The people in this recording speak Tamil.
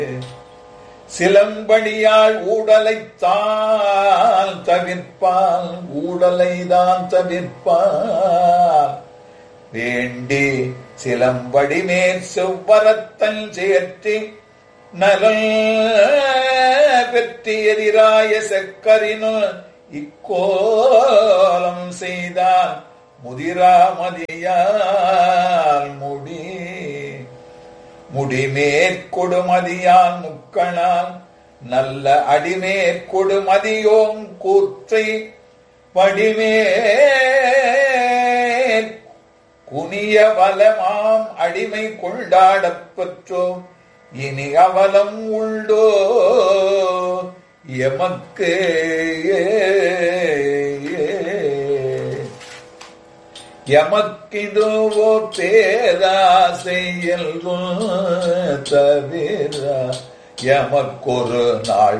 சிலம்படியாள் ஊடலைத்தான் தவிர்ப்பால் ஊடலைதான் தவிர்ப்பால் வேண்டி சிலம்படி மேற் செவ்வரத்தன் சேர்த்தி நலன் பெற்றி எதிராய செக்கரினு இக்கோலம் செய்தான் முதிராமதியால் முடி முடிமேற்கொடுமதியான் முக்கணான் நல்ல அடிமேற்கொடுமதியோம் கூற்றை படிமே குனிய வலமாம் அடிமை கொண்டாடப் பெற்றோம் இனி அவலம் உண்டோ எமக்கு எமக்கிதுவோ பேராசையல்வோ தவிர எமக்கொரு நாள்